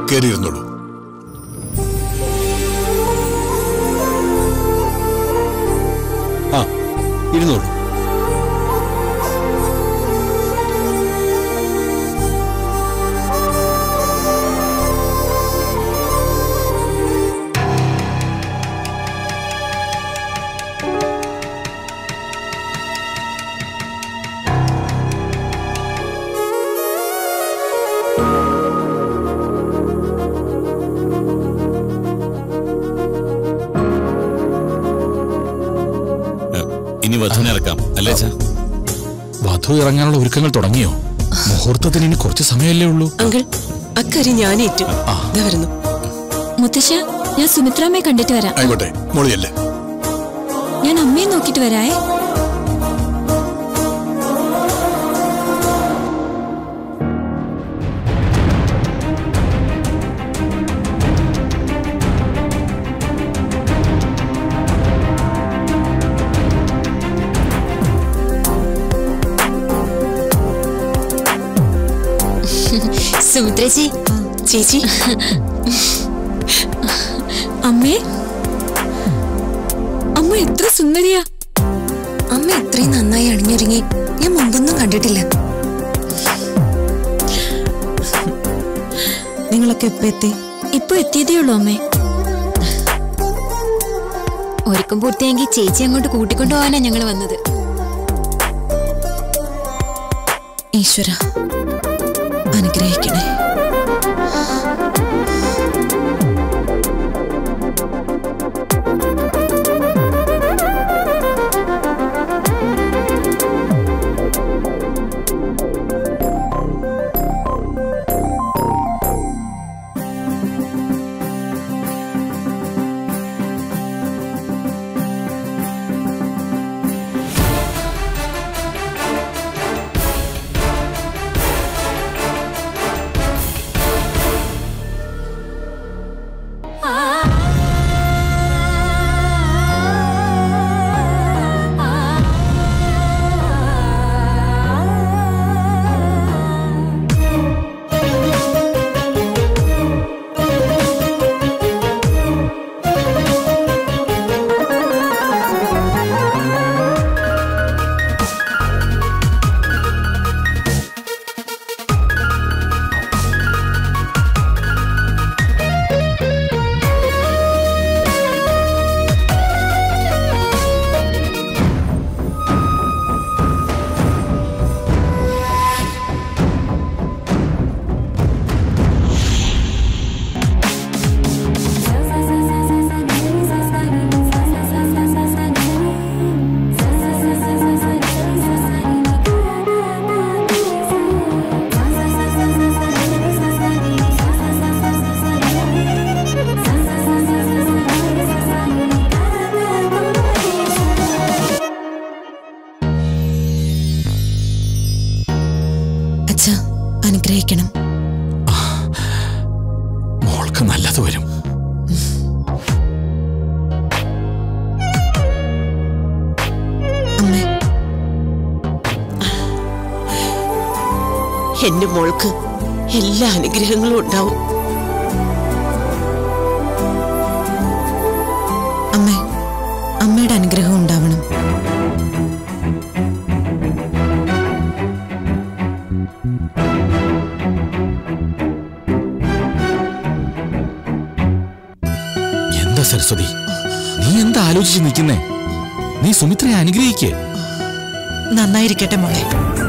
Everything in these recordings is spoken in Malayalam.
കയറിയിരുന്നോളൂ ആ ഇരുന്നോളൂ ഇനി വധുവിനിറക്കാം അല്ലേ അച്ഛാ വധു ഇറങ്ങാനുള്ള ഒരുക്കങ്ങൾ തുടങ്ങിയോ മുഹൂർത്തത്തിന് ഇനി കുറച്ച് സമയമല്ലേ ഉള്ളൂ അങ്കിൾ അക്കാര്യം ഞാനേറ്റു ഇതാ വരുന്നു മുത്തശ്ശ ഞാൻ സുമിത്രാമ്മയെ കണ്ടിട്ട് വരാം ആയിക്കോട്ടെ മോളിയല്ലേ ഞാൻ അമ്മയെ നോക്കിട്ട് വരായേ സുമിത്രേച്ചി ചേച്ചി അമ്മേ അമ്മ എത്ര സുന്ദരിയാ അമ്മ ഇത്രയും നന്നായി അണിഞ്ഞൊരുങ്ങി ഞാൻ മുമ്പൊന്നും കണ്ടിട്ടില്ല നിങ്ങളൊക്കെ എപ്പോ എത്തി ഇപ്പൊ എത്തിയതേ ഉള്ളൂ അമ്മേ ഒരുക്കം പൂർത്തിയെങ്കിൽ ചേച്ചി അങ്ങോട്ട് കൂട്ടിക്കൊണ്ടുപോകാനാ ഞങ്ങൾ വന്നത് ഈശ്വര അനുഗ്രഹിക്കണേ അച്ഛ അനുഗ്രഹിക്കണം മോൾക്ക് നല്ലത് വരും അമ്മേ എന്റെ മോൾക്ക് എല്ലാ അനുഗ്രഹങ്ങളും ഉണ്ടാവും അമ്മേ അമ്മയുടെ അനുഗ്രഹം ഉണ്ടാവണം എന്താ സരസ്വതി നീ എന്താ ആലോചിച്ച് നിൽക്കുന്നേ നീ സുമിത്രയെ അനുഗ്രഹിക്കേ നന്നായിരിക്കട്ടെ മോളെ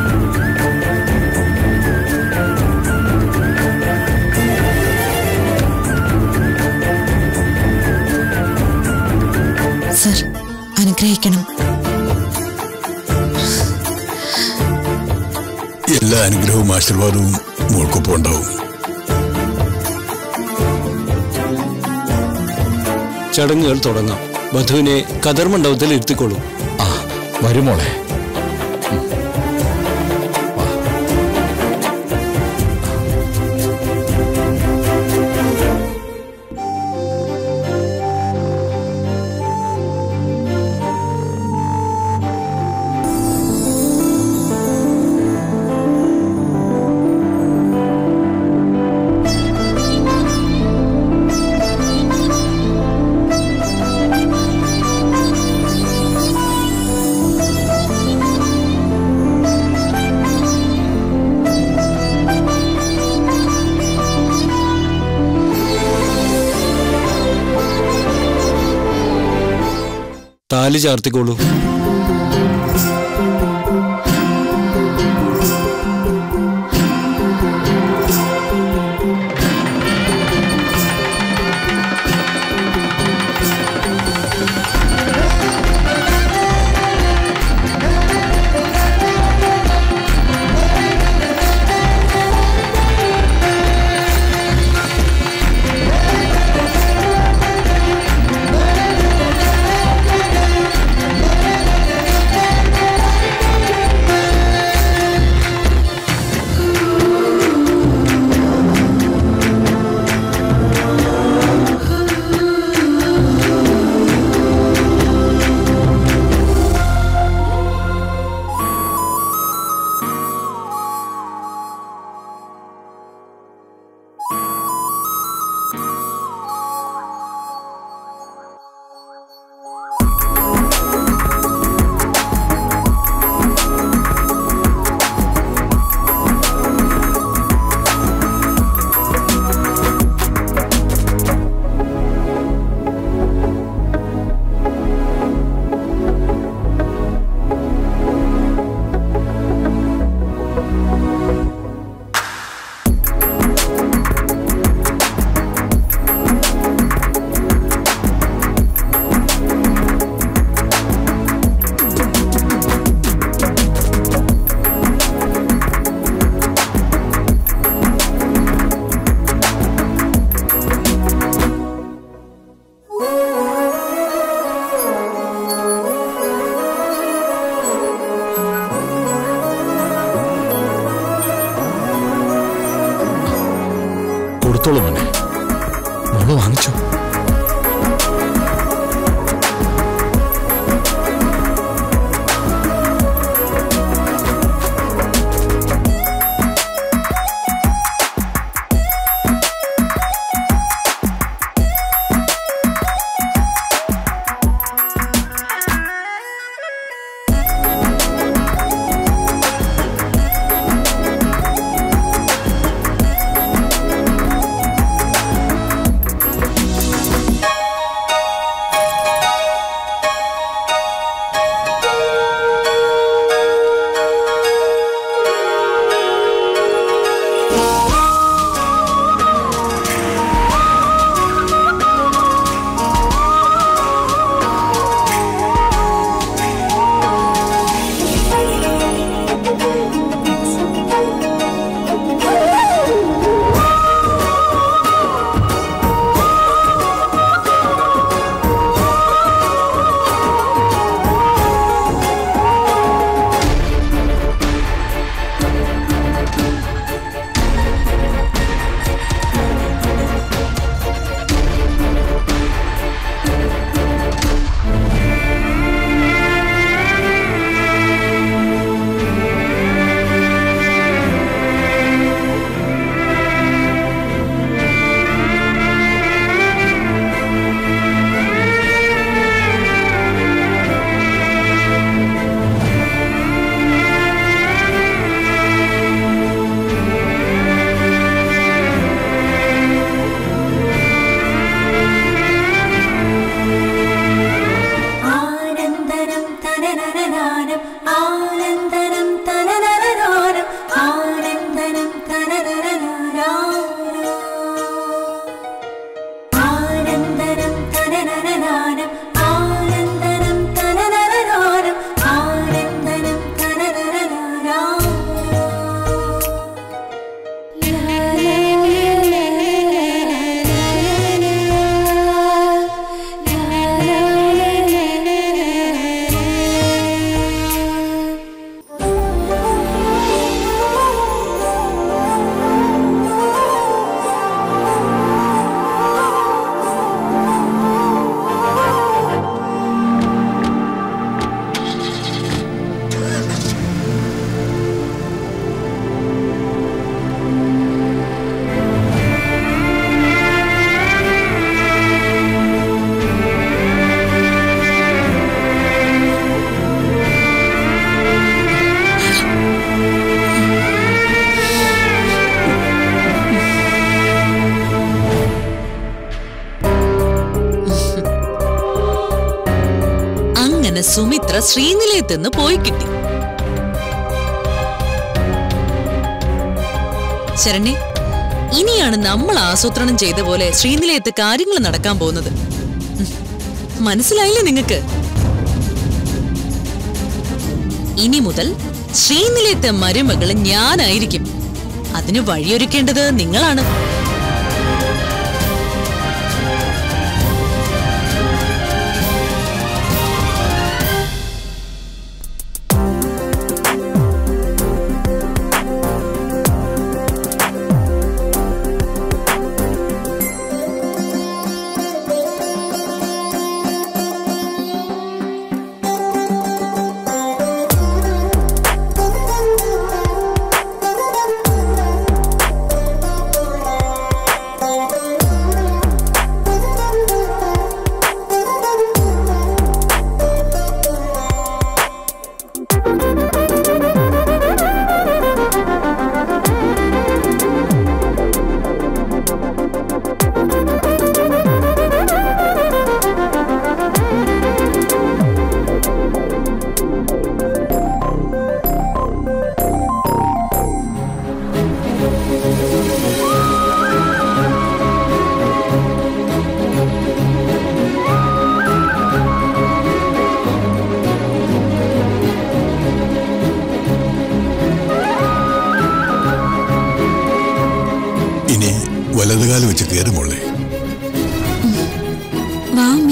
സർ അനുഗ്രഹിക്കണം എല്ലാ അനുഗ്രഹവും ആശീർവാദവും മോൾക്കൊപ്പം ഉണ്ടാവും ചടങ്ങുകൾ തുടങ്ങാം വധുവിനെ കതർ മണ്ഡപത്തിൽ ഇരുത്തിക്കൊള്ളൂ ആ വരുമോളെ താലി ചാർത്തിക്കോളൂ കൊടുത്തോളൂ മോനെ മോള് വാങ്ങിച്ചോ യാത്ര ശ്രീനിലയത്തുനിന്ന് പോയി കിട്ടി ശരണ്യെ ഇനിയാണ് നമ്മൾ ആസൂത്രണം ചെയ്ത പോലെ ശ്രീനിലയത്ത് കാര്യങ്ങൾ നടക്കാൻ പോകുന്നത് ഉം. മനസ്സിലായില്ലേ നിങ്ങക്ക് ഇനി മുതൽ ശ്രീനിലയത്തെ മരുമകള് ഞാനായിരിക്കും അതിന് വഴിയൊരുക്കേണ്ടത് നിങ്ങളാണ് ഇനി വലതുകാലം വെച്ച് കയറി മോളെ വാ അമ്മേ